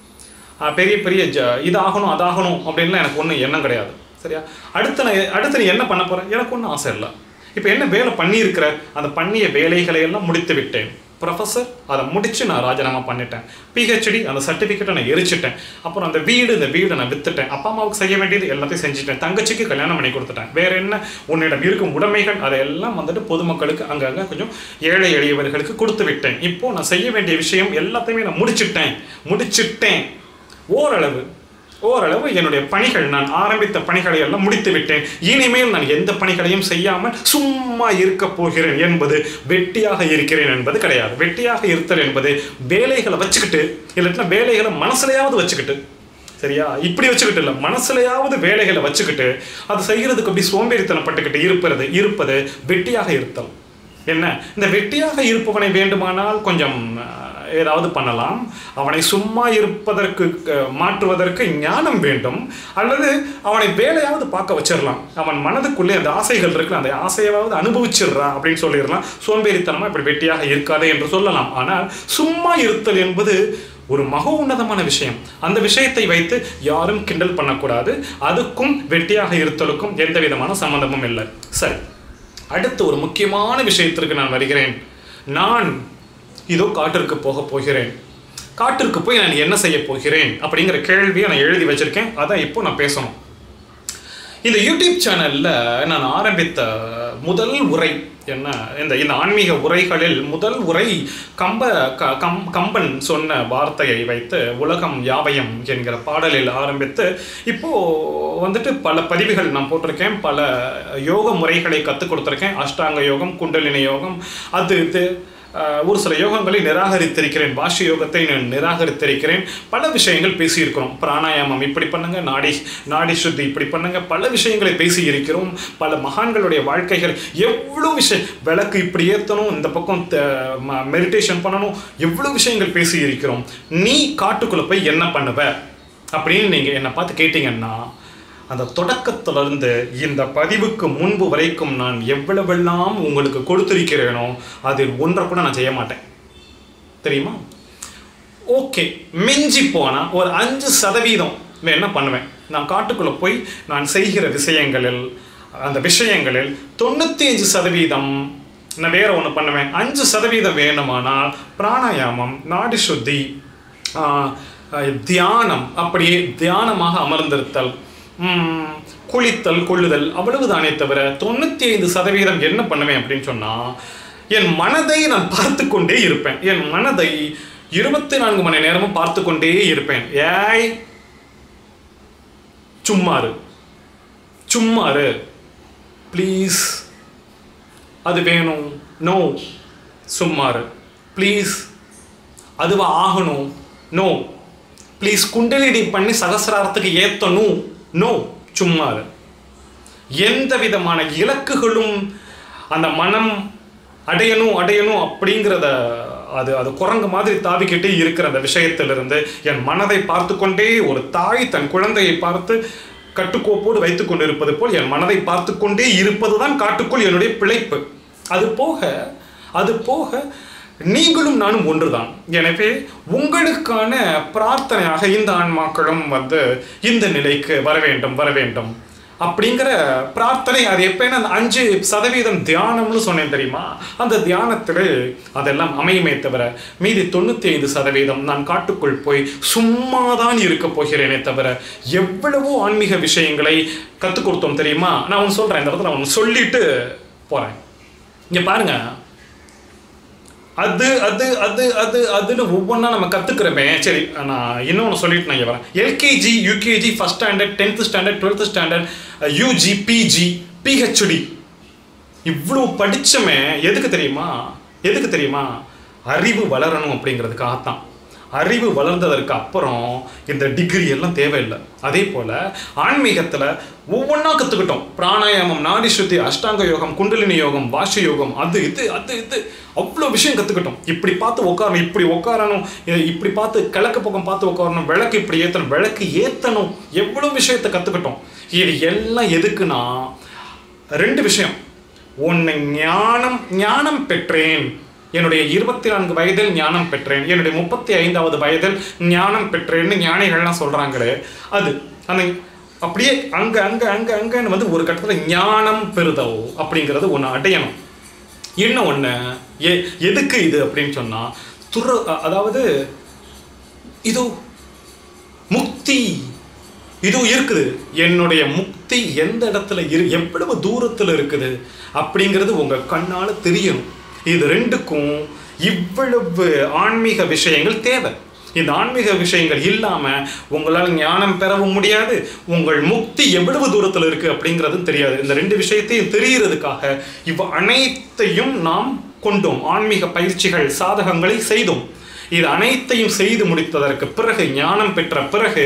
ஆஹ் பெரிய பெரிய ஜ இது ஆகணும் அதாகணும் அப்படின்லாம் எனக்கு ஒன்றும் எண்ணம் கிடையாது சரியா அடுத்த நான் அடுத்து நீ என்ன பண்ண போற எனக்கு ஒன்றும் ஆசை இல்லை இப்போ என்ன வேலை பண்ணியிருக்கிற அந்த பண்ணிய வேலைகளை எல்லாம் முடித்து விட்டேன் ப்ரொஃபஸர் அதை முடிச்சு நான் ராஜினாமா பண்ணிட்டேன் பிஹெச்டி அந்த சர்டிஃபிகேட்டை நான் எரிச்சிட்டேன் அப்புறம் அந்த வீடு இந்த வீடை நான் வித்துட்டேன் அப்பா அம்மாவுக்கு செய்ய வேண்டியது எல்லாத்தையும் செஞ்சுட்டேன் தங்கச்சிக்கு கல்யாணம் பண்ணி கொடுத்துட்டேன் வேற என்ன உன்னிடம் இருக்கும் உடைமைகள் அதையெல்லாம் வந்துட்டு பொதுமக்களுக்கு அங்கங்கே கொஞ்சம் ஏழை எளியவர்களுக்கு கொடுத்து விட்டேன் இப்போ நான் செய்ய வேண்டிய விஷயம் எல்லாத்தையுமே நான் முடிச்சிட்டேன் முடிச்சிட்டேன் ஓரளவு ஓரளவு என்னுடைய பணிகள் நான் ஆரம்பித்த பணிகளை எல்லாம் முடித்து விட்டேன் இனிமேல் நான் எந்த பணிகளையும் செய்யாமல் சும்மா இருக்க போகிறேன் என்பது வெட்டியாக இருக்கிறேன் என்பது கிடையாது வெட்டியாக இருத்தல் என்பது வேலைகளை வச்சுக்கிட்டு இல்லாட்டினா வேலைகளை மனசுலையாவது வச்சுக்கிட்டு சரியா இப்படி வச்சுக்கிட்டு இல்லை மனசுலையாவது வேலைகளை வச்சுக்கிட்டு அது செய்யறதுக்கு அப்படி சோம்பேறித்தனப்பட்டுக்கிட்டு இருப்பது இருப்பது வெட்டியாக இருத்தல் என்ன இந்த வெட்டியாக இருப்பவனை வேண்டுமானால் கொஞ்சம் அஹ், ஏதாவது பண்ணலாம் அவனை சும்மா இருப்பதற்கு அஹ், மாற்றுவதற்கு ஞானம் வேண்டும் அல்லது அவனை வேலையாவது பார்க்க வச்சிடலாம் அவன் மனதுக்குள்ளே அந்த ஆசைகள் இருக்குல்ல அந்த ஆசையாவது அனுபவிச்சிடுறா அப்படின்னு சொல்லிடலாம் சோம்பேறித்தனமா இப்படி வெட்டியாக இருக்காதே என்று சொல்லலாம் ஆனால் சும்மா இருத்தல் என்பது ஒரு மக உன்னதமான விஷயம் அந்த விஷயத்தை வைத்து யாரும் கிண்டல் பண்ணக்கூடாது அதுக்கும் வெட்டியாக இருத்தலுக்கும் எந்த விதமான சம்பந்தமும் இல்லை சரி அடுத்த ஒரு முக்கியமான விஷயத்திற்கு நான் வருகிறேன் நான் இதோ காட்டிற்கு போக போகிறேன் காட்டிற்கு போய் நான் என்ன செய்ய போகிறேன் அப்படிங்கிற கேள்வியை நான் எழுதி வச்சிருக்கேன் அதான் இப்போ நான் பேசணும் இந்த யூடியூப் சேனல்ல நான் ஆரம்பித்த முதல் உரை என்ன இந்த இந்த ஆன்மீக உரைகளில் முதல் உரை கம்ப க- கம் கம்பன் சொன்ன வார்த்தையை வைத்து உலகம் யாவையும் என்கிற பாடலில் ஆரம்பித்து இப்போ வந்துட்டு பல பதிவுகள் நான் போட்டிருக்கேன் பல யோக முறைகளை கற்றுக் கொடுத்துருக்கேன் அஷ்டாங்க யோகம் குண்டலினி யோகம் அது இது அஹ், ஒரு சில யோகங்களை நிராகரித்திருக்கிறேன் பாஷ்ய யோகத்தை நான் நிராகரித்திருக்கிறேன் பல விஷயங்கள் பேசியிருக்கிறோம் பிராணாயாமம் இப்படி பண்ணுங்க நாடி நாடி சுத்தி இப்படி பண்ணுங்க பல விஷயங்களை பேசி இருக்கிறோம் பல மகான்களுடைய வாழ்க்கைகள் எவ்வளோ விஷயம் விளக்கு இப்படி ஏற்றணும் இந்த பக்கம் மெடிடேஷன் பண்ணணும் எவ்வளோ விஷயங்கள் பேசி இருக்கிறோம் நீ காட்டுக்குள்ள போய் என்ன பண்ணுவ அப்படின்னு நீங்கள் என்னை பார்த்து கேட்டீங்கன்னா அந்த தொடக்கத்திலிருந்து இந்த பதிவுக்கு முன்பு வரைக்கும் நான் எவ்வளவெல்லாம் உங்களுக்கு கொடுத்திருக்கிறேனோ அதில் ஒன்றை கூட நான் செய்ய மாட்டேன் தெரியுமா ஓகே மிஞ்சி போனால் ஒரு அஞ்சு சதவீதம் என்ன பண்ணுவேன் நான் காட்டுக்குள்ளே போய் நான் செய்கிற விஷயங்களில் அந்த விஷயங்களில் தொண்ணூற்றி அஞ்சு சதவீதம் நான் வேற ஒன்று பண்ணுவேன் அஞ்சு சதவீதம் வேணுமானால் பிராணாயாமம் நாடி சுத்தி ஆஹ், ஆஹ், தியானம் அப்படியே தியானமாக அமர்ந்திருத்தல் உம், குளித்தல் கொள்ளுதல் அவ்வளவுதானே தவிர தொண்ணூற்றி ஐந்து சதவீதம் என்ன பண்ணுவேன் அப்படின்னு சொன்னால் என் மனதை நான் பார்த்து கொண்டே இருப்பேன் என் மனதை இருபத்தி நான்கு மணி நேரமும் பார்த்து கொண்டே இருப்பேன் ஏய் சும்மாரு சும்மாரு ப்ளீஸ் அது வேணும் நோ சும்மாரு ப்ளீஸ் அதுவா ஆகணும் நோ ப்ளீஸ் குண்டலினி பண்ணி சகசிராரத்துக்கு ஏற்றணும் நோ சும்மாரு எந்த விதமான இலக்குகளும் அந்த மனம் அடையணும் அடையணும் அப்படிங்கிறத அது அது குரங்கு மாதிரி தாவிக்கிட்டே இருக்கிற அந்த விஷயத்திலிருந்து என் மனதை பார்த்து கொண்டே ஒரு தாய் தன் குழந்தையை பார்த்து கட்டுக்கோப்போடு வைத்துக் கொண்டிருப்பது போல் என் மனதை பார்த்து கொண்டே இருப்பதுதான் காட்டுக்குள் என்னுடைய பிழைப்பு அது போக அது போக நீங்களும் நானும் ஒன்றுதான் எனவே உங்களுக்கான பிரார்த்தனையாக இந்த ஆன்மாக்களும் வந்து இந்த நிலைக்கு வர வேண்டும் வர வேண்டும் அப்படிங்கிற பிரார்த்தனை அது எப்படின்னா அந்த அஞ்சு சதவீதம் தியானம்னு சொன்னேன் தெரியுமா அந்த தியானத்தில் அதெல்லாம் அமையுமே தவிர மீதி தொண்ணூற்றி ஐந்து சதவீதம் நான் காட்டுக்குள் போய் சும்மா தான் இருக்க போகிறேனே தவிர எவ்வளவோ ஆன்மீக விஷயங்களை கற்றுக் கொடுத்தோம் தெரியுமா நான் ஒன்று சொல்கிறேன் இந்த இடத்துல ஒன்று சொல்லிட்டு போகிறேன் இங்கே பாருங்க அது அது அது அது அதுன்னு ஒவ்வொன்றா நம்ம கற்றுக்கிறோமே சரி நான் இன்னொன்று சொல்லிட்டு நான் இங்க வரேன் LKG UKG first standard tenth standard twelfth standard UG PG PhD இவ்வளோ படிச்சமே எதுக்கு தெரியுமா எதுக்கு தெரியுமா அறிவு வளரணும் அப்படிங்கிறதுக்காகத்தான் அறிவு வளர்ந்ததற்கு அப்புறம் இந்த டிகிரி எல்லாம் தேவையில்லை அதே போல ஆன்மீகத்துல ஒவ்வொன்றா கத்துக்கிட்டோம் பிராணாயாமம் நாடி சுத்தி அஷ்டாங்க யோகம் குண்டலினி யோகம் பாஷ யோகம் அது இது அது இது அவ்வளோ விஷயம் கத்துக்கிட்டோம் இப்படி பார்த்து உட்காரணும் இப்படி உட்காரணும் இ- இப்படி பார்த்து கிழக்கு பக்கம் பார்த்து உட்காரணும் விளக்கு இப்படி ஏற்றணும் விளக்கு ஏற்றணும் எவ்வளோ விஷயத்தை கத்துக்கிட்டோம் இது எல்லாம் எதுக்குன்னா ரெண்டு விஷயம் ஒன்று ஞானம் ஞானம் பெற்றேன் என்னுடைய இருபத்தி நான்கு வயதில் ஞானம் பெற்றேன் என்னுடைய முப்பத்தி ஐந்தாவது வயதில் ஞானம் பெற்றேன்னு ஞானிகள்லாம் சொல்றாங்களே அது அந்த அப்படியே அங்க அங்க அங்க அங்கன்னு வந்து ஒரு கட்டத்தில் ஞானம் பெறுதல் அப்படிங்கிறது ஒன்று அடையணும் இன்னும் ஒன்று எ எதுக்கு இது அப்படின்னு சொன்னா துற அ- அதாவது இதோ முக்தி இதோ இருக்குது என்னுடைய முக்தி எந்த இடத்துல இரு எவ்வளவு தூரத்தில் இருக்குது அப்படிங்கிறது உங்க கண்ணால தெரியணும் இது ரெண்டுக்கும் இவ்வளவு ஆன்மீக விஷயங்கள் தேவை இந்த ஆன்மீக விஷயங்கள் இல்லாம உங்களால் ஞானம் பெறவும் முடியாது உங்கள் முக்தி எவ்வளவு தூரத்தில் இருக்கு அப்படிங்கிறதும் தெரியாது இந்த ரெண்டு விஷயத்தையும் தெரியறதுக்காக இவ் அனைத்தையும் நாம் கொண்டோம் ஆன்மீக பயிற்சிகள் சாதகங்களை செய்தோம் இது அனைத்தையும் செய்து முடித்ததற்கு பிறகு ஞானம் பெற்ற பிறகு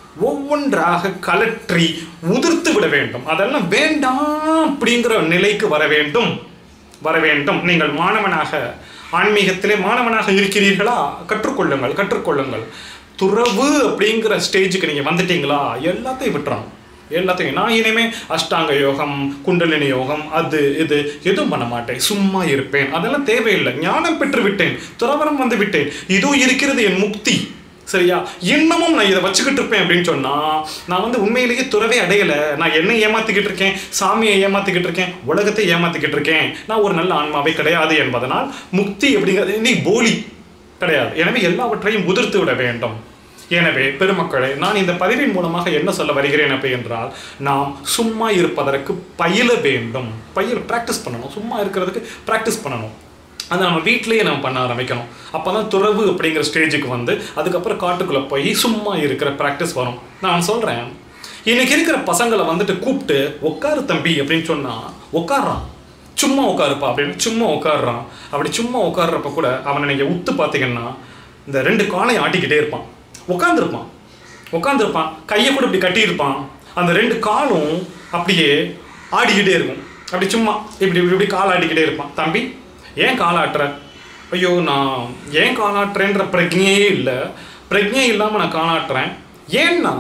ஒவ்வொன்றாக கலற்றி உதிர்த்து விட வேண்டும் அதெல்லாம் வேண்டாம் அப்படிங்கிற நிலைக்கு வர வேண்டும் வர வேண்டும் நீங்கள் மாணவனாக ஆன்மீகத்திலே மாணவனாக இருக்கிறீர்களா கற்றுக்கொள்ளுங்கள் கற்றுக்கொள்ளுங்கள் துறவு அப்படிங்கிற ஸ்டேஜுக்கு நீங்கள் வந்துட்டீங்களா எல்லாத்தையும் விட்டுறணும் எல்லாத்தையும் நான் இனிமே அஷ்டாங்க யோகம் குண்டலினி யோகம் அது இது எதுவும் பண்ண மாட்டேன் சும்மா இருப்பேன் அதெல்லாம் தேவையில்லை ஞானம் பெற்று விட்டேன் துறவரம் வந்து விட்டேன் இதோ இருக்கிறது என் முக்தி சரியா இன்னமும் நான் இதை வச்சுக்கிட்டு இருப்பேன் அப்படின்னு சொன்னா நான் வந்து உண்மையிலேயே துறவே அடையல நான் என்ன ஏமாத்திக்கிட்டு இருக்கேன் சாமியை ஏமாத்திக்கிட்டு இருக்கேன் உலகத்தை ஏமாத்திக்கிட்டு இருக்கேன் நான் ஒரு நல்ல ஆன்மாவே கிடையாது என்பதனால் முக்தி அப்படிங்கிறது நீ போலி கிடையாது எனவே எல்லாவற்றையும் உதிர்த்து விட வேண்டும் எனவே பெருமக்களே நான் இந்த பதிவின் மூலமாக என்ன சொல்ல வருகிறேன் அப்படி என்றால் நாம் சும்மா இருப்பதற்கு பயில வேண்டும் பயில் ப்ராக்டிஸ் பண்ணணும் சும்மா இருக்கிறதுக்கு ப்ராக்டிஸ் பண்ணணும் அதை நம்ம வீட்டிலேயே நம்ம பண்ண ஆரம்பிக்கணும் அப்போ தான் துறவு அப்படிங்கிற ஸ்டேஜுக்கு வந்து அதுக்கப்புறம் காட்டுக்குள்ளே போய் சும்மா இருக்கிற ப்ராக்டிஸ் வரும் நான் சொல்கிறேன் இன்னைக்கு இருக்கிற பசங்களை வந்துட்டு கூப்பிட்டு உட்காரு தம்பி அப்படின்னு சொன்னால் உட்கார்றான் சும்மா உட்காருப்பா அப்படின்னு சும்மா உட்காடுறான் அப்படி சும்மா உட்கார்றப்ப கூட அவனை நீங்கள் உத்து பார்த்தீங்கன்னா இந்த ரெண்டு காலையும் ஆட்டிக்கிட்டே இருப்பான் உட்காந்துருப்பான் உட்காந்துருப்பான் கையை கூட இப்படி கட்டியிருப்பான் அந்த ரெண்டு காலும் அப்படியே ஆடிக்கிட்டே இருக்கும் அப்படி சும்மா இப்படி இப்படி இப்படி கால் ஆடிக்கிட்டே இருப்பான் தம்பி ஏன் கால் ஆட்டுற ஐயோ நான் ஏன் காலாட்டுறேன்ற பிரஜையே இல்லை பிரஜையே இல்லாமல் நான் காலாட்டுறேன் ஏன்னா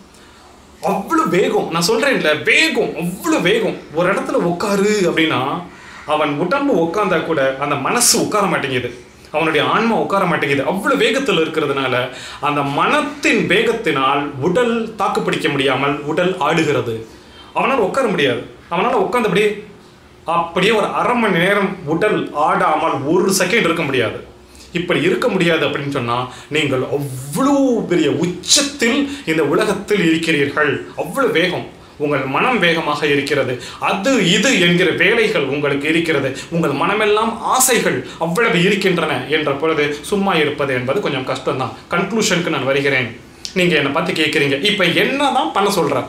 அவ்வளோ வேகம் நான் சொல்கிறேன்ல வேகம் அவ்வளோ வேகம் ஒரு இடத்துல உட்காரு அப்படின்னா அவன் உடம்பு உட்காந்தா கூட அந்த மனசு உட்கார மாட்டேங்குது அவனுடைய ஆன்மா உட்கார மாட்டேங்குது அவ்வளோ வேகத்தில் இருக்கிறதுனால அந்த மனத்தின் வேகத்தினால் உடல் தாக்குப்பிடிக்க முடியாமல் உடல் ஆடுகிறது அவனால் உட்கார முடியாது அவனால் உட்காந்தபடியே அப்படியே ஒரு அரை மணி நேரம் உடல் ஆடாமல் ஒரு செகண்ட் இருக்க முடியாது இப்படி இருக்க முடியாது அப்படின்னு சொன்னால் நீங்கள் அவ்வளோ பெரிய உச்சத்தில் இந்த உலகத்தில் இருக்கிறீர்கள் அவ்வளோ வேகம் உங்கள் மனம் வேகமாக இருக்கிறது அது இது என்கிற வேலைகள் உங்களுக்கு இருக்கிறது உங்கள் மனமெல்லாம் ஆசைகள் அவ்வளவு இருக்கின்றன என்ற பொழுது சும்மா இருப்பது என்பது கொஞ்சம் கஷ்டம்தான் கன்க்ளூஷனுக்கு நான் வருகிறேன் நீங்கள் என்னை பார்த்து கேட்குறீங்க இப்போ என்ன தான் பண்ண சொல்கிற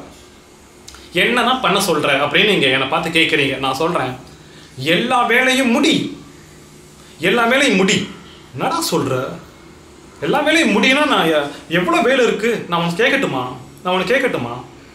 என்னதான் பண்ண சொல்ற அப்படின்னு நீங்க என்னை பார்த்து கேட்குறீங்க நான் சொல்றேன் எல்லா வேலையும் முடி எல்லா வேலையும் முடி என்னடா சொல்ற எல்லா வேலையும் முடியும்னா நான் எ- எவ்வளவு வேலை இருக்கு நான் உனக்கு கேட்கட்டுமா நான் உனக்கு கேட்கட்டுமா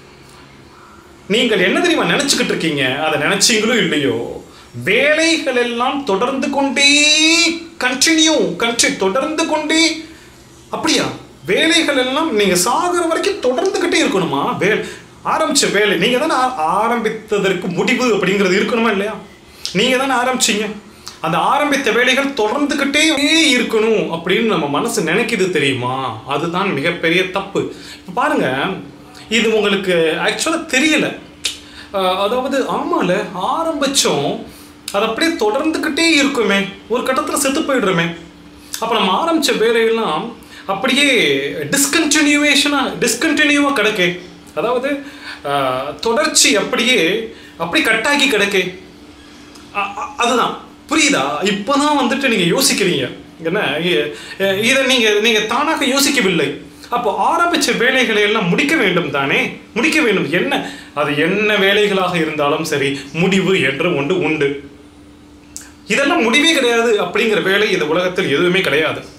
நீங்கள் என்ன தெரியுமா நினைச்சுக்கிட்டு இருக்கீங்க அதை நினைச்சீங்களோ இல்லையோ வேலைகள் எல்லாம் தொடர்ந்து கொண்டே கண்டினியூ கண்டி தொடர்ந்து கொண்டே அப்படியா வேலைகள் எல்லாம் நீங்க சாகுற வரைக்கும் தொடர்ந்துகிட்டே இருக்கணுமா வே ஆரம்பிச்ச வேலை நீங்க தானே ஆ- ஆரம்பித்ததற்கு முடிவு அப்படிங்கிறது இருக்கணுமா இல்லையா நீங்க தானே ஆரம்பிச்சீங்க அந்த ஆரம்பித்த வேலைகள் தொடர்ந்துகிட்டே இருக்கணும் அப்படின்னு நம்ம மனசு நினைக்குது தெரியுமா அதுதான் மிகப்பெரிய தப்பு இப்போ பாருங்க இது உங்களுக்கு ஆக்சுவலாக தெரியல அஹ் அதாவது ஆமால ஆரம்பிச்சோம் அது அப்படியே தொடர்ந்துக்கிட்டே இருக்குமே ஒரு கட்டத்தில் செத்து போயிடுறோமே அப்போ நம்ம ஆரம்பிச்ச வேலையெல்லாம் அப்படியே டிஸ்கண்டினியூவேஷனாக டிஸ்கண்டினியூவாக கிடக்கே அதாவது அஹ், தொடர்ச்சி அப்படியே அப்படி கட்டாக்கி கிடக்கே அ- அ- அதுதான் புரியுதா இப்போதான் வந்துட்டு நீங்கள் யோசிக்கிறீங்க என்ன இ- இதை நீங்கள் நீங்கள் தானாக யோசிக்கவில்லை அப்போ ஆரம்பிச்ச வேலைகளை எல்லாம் முடிக்க வேண்டும் தானே முடிக்க வேண்டும் என்ன அது என்ன வேலைகளாக இருந்தாலும் சரி முடிவு என்று ஒன்று உண்டு இதெல்லாம் முடிவே கிடையாது அப்படிங்கிற வேலை இந்த உலகத்தில் எதுவுமே கிடையாது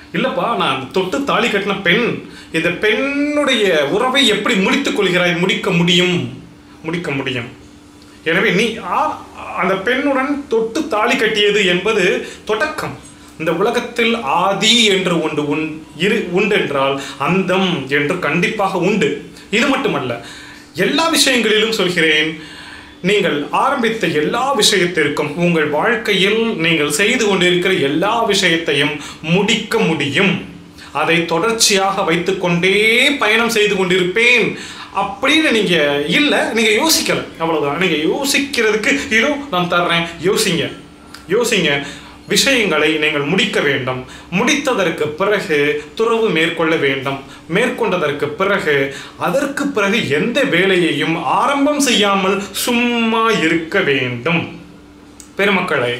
இல்லைப்பா நான் தொட்டு தாலி கட்டின பெண் இந்த பெண்ணுடைய உறவை எப்படி முடித்துக் கொள்கிறாய் முடிக்க முடியும் முடிக்க முடியும் எனவே நீ ஆ- அந்த பெண்ணுடன் தொட்டு தாலி கட்டியது என்பது தொடக்கம் இந்த உலகத்தில் ஆதி என்று ஒன்று உண் இரு உண்டென்றால் அந்தம் என்று கண்டிப்பாக உண்டு இது மட்டுமல்ல எல்லா விஷயங்களிலும் சொல்கிறேன் நீங்கள் ஆரம்பித்த எல்லா விஷயத்திற்கும் உங்கள் வாழ்க்கையில் நீங்கள் செய்து கொண்டிருக்கிற எல்லா விஷயத்தையும் முடிக்க முடியும் அதை தொடர்ச்சியாக வைத்துக்கொண்டே பயணம் செய்து கொண்டிருப்பேன் அப்படின்னு நீங்க இல்ல நீங்க யோசிக்கல அவ்வளவுதான் நீங்க யோசிக்கிறதுக்கு இதோ நான் தர்றேன் யோசிங்க யோசிங்க விஷயங்களை நீங்கள் முடிக்க வேண்டும் முடித்ததற்கு பிறகு துறவு மேற்கொள்ள வேண்டும் மேற்கொண்டதற்கு பிறகு அதற்கு பிறகு எந்த வேலையையும் ஆரம்பம் செய்யாமல் சும்மா இருக்க வேண்டும் பெருமக்களே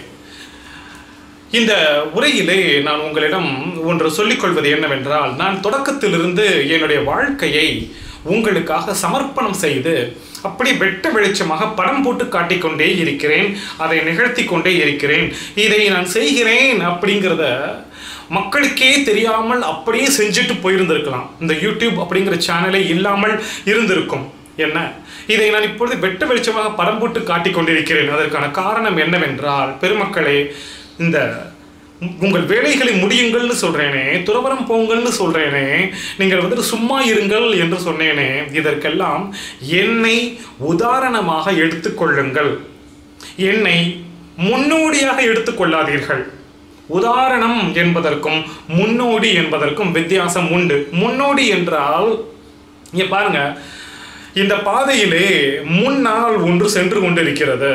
இந்த உரையிலே நான் உங்களிடம் ஒன்று சொல்லிக்கொள்வது என்னவென்றால் நான் தொடக்கத்திலிருந்து என்னுடைய வாழ்க்கையை உங்களுக்காக சமர்ப்பணம் செய்து அப்படி வெட்ட வெளிச்சமாக படம் போட்டு காட்டிக்கொண்டே இருக்கிறேன் அதை நிகழ்த்தி கொண்டே இருக்கிறேன் இதை நான் செய்கிறேன் அப்படிங்கிறத மக்களுக்கே தெரியாமல் அப்படியே செஞ்சுட்டு போயிருந்திருக்கலாம் இந்த யூடியூப் அப்படிங்கிற சேனலே இல்லாமல் இருந்திருக்கும் என்ன இதை நான் இப்பொழுது வெட்ட வெளிச்சமாக படம் போட்டு காட்டிக் கொண்டிருக்கிறேன் அதற்கான காரணம் என்னவென்றால் பெருமக்களே இந்த உ- உங்கள் வேலைகளை முடியுங்கள்னு சொல்றேனே துறவரம் போங்கள்னு சொல்றேனே நீங்கள் வந்துட்டு சும்மா இருங்கள் என்று சொன்னேனே இதற்கெல்லாம் என்னை உதாரணமாக எடுத்துக்கொள்ளுங்கள் என்னை முன்னோடியாக எடுத்துக்கொள்ளாதீர்கள் உதாரணம் என்பதற்கும் முன்னோடி என்பதற்கும் வித்தியாசம் உண்டு முன்னோடி என்றால் இங்க பாருங்க இந்த பாதையிலே முன்னால் ஒன்று சென்று கொண்டிருக்கிறது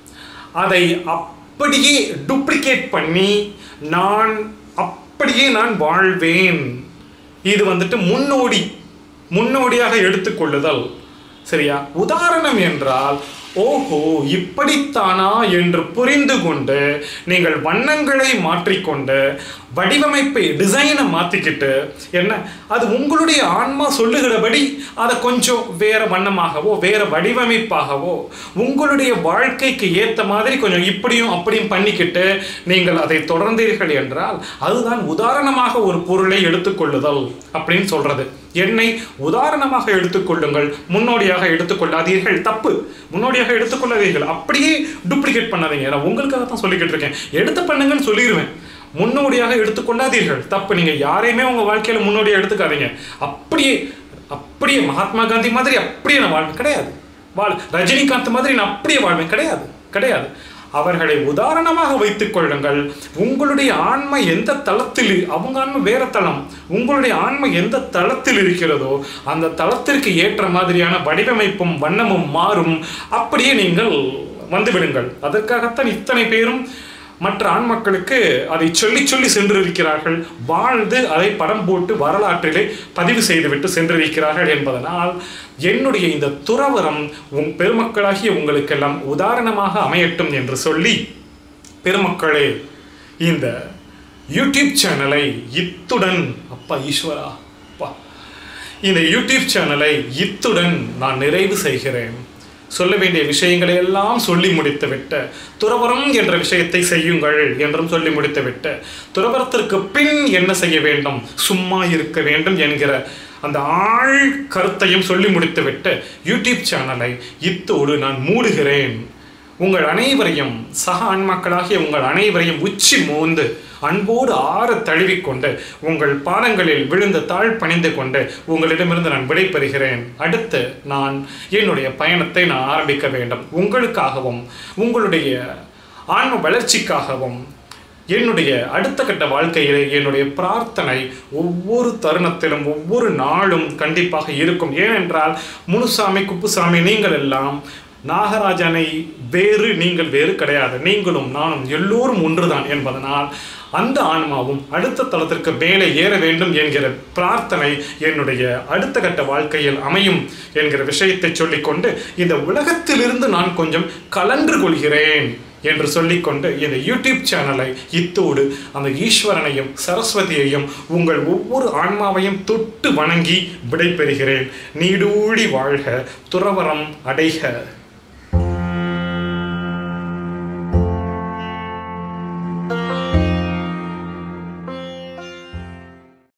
அதை அப்படியே டூப்ளிகேட் பண்ணி நான் அப்படியே நான் வாழ்வேன் இது வந்துட்டு முன்னோடி முன்னோடியாக எடுத்துக்கொள்ளுதல் சரியா உதாரணம் என்றால் ஓஹோ இப்படித்தானா என்று புரிந்து கொண்டு நீங்கள் வண்ணங்களை மாற்றிக்கொண்டு வடிவமைப்பை டிசைனை மாற்றிக்கிட்டு என்ன அது உங்களுடைய ஆன்மா சொல்லுகிறபடி அதை கொஞ்சம் வேற வண்ணமாகவோ வேற வடிவமைப்பாகவோ உங்களுடைய வாழ்க்கைக்கு ஏற்ற மாதிரி கொஞ்சம் இப்படியும் அப்படியும் பண்ணிக்கிட்டு நீங்கள் அதை தொடர்ந்தீர்கள் என்றால் அதுதான் உதாரணமாக ஒரு பொருளை எடுத்துக்கொள்ளுதல் அப்படின்னு சொல்றது என்னை உதாரணமாக எடுத்துக்கொள்ளுங்கள் முன்னோடியாக எடுத்துக்கொள்ளாதீர்கள் தப்பு முன்னோடியாக எடுத்துக்கொள்ளாதீர்கள் அப்படியே டூப்ளிகேட் பண்ணாதீங்க நான் உங்களுக்காக தான் சொல்லிக்கிட்டு இருக்கேன் எடுத்து பண்ணுங்கன்னு சொல்லிடுவேன் முன்னோடியாக எடுத்துக்கொள்ளாதீர்கள் தப்பு நீங்க யாரையுமே உங்க வாழ்க்கையில முன்னோடியா எடுத்துக்காதீங்க அப்படியே அப்படியே மகாத்மா காந்தி மாதிரி அப்படியே நான் வாழ்வேன் கிடையாது வாழ் ரஜினிகாந்த் மாதிரி நான் அப்படியே வாழ்வேன் கிடையாது கிடையாது அவர்களை உதாரணமாக வைத்துக் கொள்ளுங்கள் உங்களுடைய ஆன்மை எந்த தளத்தில் இரு- அவங்க ஆன்மை வேற தளம் உங்களுடைய ஆன்மை எந்த தளத்தில் இருக்கிறதோ அந்த தளத்திற்கு ஏற்ற மாதிரியான வடிவமைப்பும் வண்ணமும் மாறும் அப்படியே நீங்கள் வந்துவிடுங்கள் அதற்காகத்தான் இத்தனை பேரும் மற்ற ஆண் மக்களுக்கு அதை சொல்லி சொல்லி சென்றிருக்கிறார்கள் வாழ்ந்து அதை படம் போட்டு வரலாற்றிலே பதிவு செய்துவிட்டு சென்றிருக்கிறார்கள் என்பதனால் என்னுடைய இந்த துறவரம் உங் பெருமக்களாகிய உங்களுக்கெல்லாம் உதாரணமாக அமையட்டும் என்று சொல்லி பெருமக்களே இந்த யூடியூப் சேனலை இத்துடன் அப்பா ஈஸ்வரா அப்பா இந்த யூடியூப் சேனலை இத்துடன் நான் நிறைவு செய்கிறேன் சொல்ல வேண்டிய விஷயங்களை எல்லாம் சொல்லி முடித்துவிட்டு துறவரம் என்ற விஷயத்தை செய்யுங்கள் என்றும் சொல்லி முடித்துவிட்டு துறவரத்திற்கு பின் என்ன செய்ய வேண்டும் சும்மா இருக்க வேண்டும் என்கிற அந்த ஆழ் கருத்தையும் சொல்லி முடித்துவிட்டு யூடியூப் சேனலை இத்தோடு நான் மூடுகிறேன் உங்கள் அனைவரையும் சக ஆன்மாக்களாகிய உங்கள் அனைவரையும் உச்சி மோந்து அன்போடு ஆற தழுவிக்கொண்டு உங்கள் பாதங்களில் விழுந்து தாழ் பணிந்து கொண்டு உங்களிடமிருந்து நான் விடைபெறுகிறேன் அடுத்து நான் என்னுடைய பயணத்தை நான் ஆரம்பிக்க வேண்டும் உங்களுக்காகவும் உங்களுடைய ஆன்ம வளர்ச்சிக்காகவும் என்னுடைய அடுத்த கட்ட வாழ்க்கையிலே என்னுடைய பிரார்த்தனை ஒவ்வொரு தருணத்திலும் ஒவ்வொரு நாளும் கண்டிப்பாக இருக்கும் ஏனென்றால் முனுசாமி குப்புசாமி நீங்கள் எல்லாம் நாகராஜனை வேறு நீங்கள் வேறு கிடையாது நீங்களும் நானும் எல்லோரும் ஒன்றுதான் என்பதனால் அந்த ஆன்மாவும் அடுத்த தளத்திற்கு மேலே ஏற வேண்டும் என்கிற பிரார்த்தனை என்னுடைய அடுத்த கட்ட வாழ்க்கையில் அமையும் என்கிற விஷயத்தை சொல்லிக்கொண்டு இந்த உலகத்திலிருந்து நான் கொஞ்சம் கலன்று கொள்கிறேன் என்று சொல்லிக்கொண்டு இந்த யூடியூப் சேனலை இத்தோடு அந்த ஈஸ்வரனையும் சரஸ்வதியையும் உங்கள் ஒவ்வொரு ஆன்மாவையும் தொட்டு வணங்கி விடைபெறுகிறேன் நீடூழி வாழ்க துறவரம் அடைக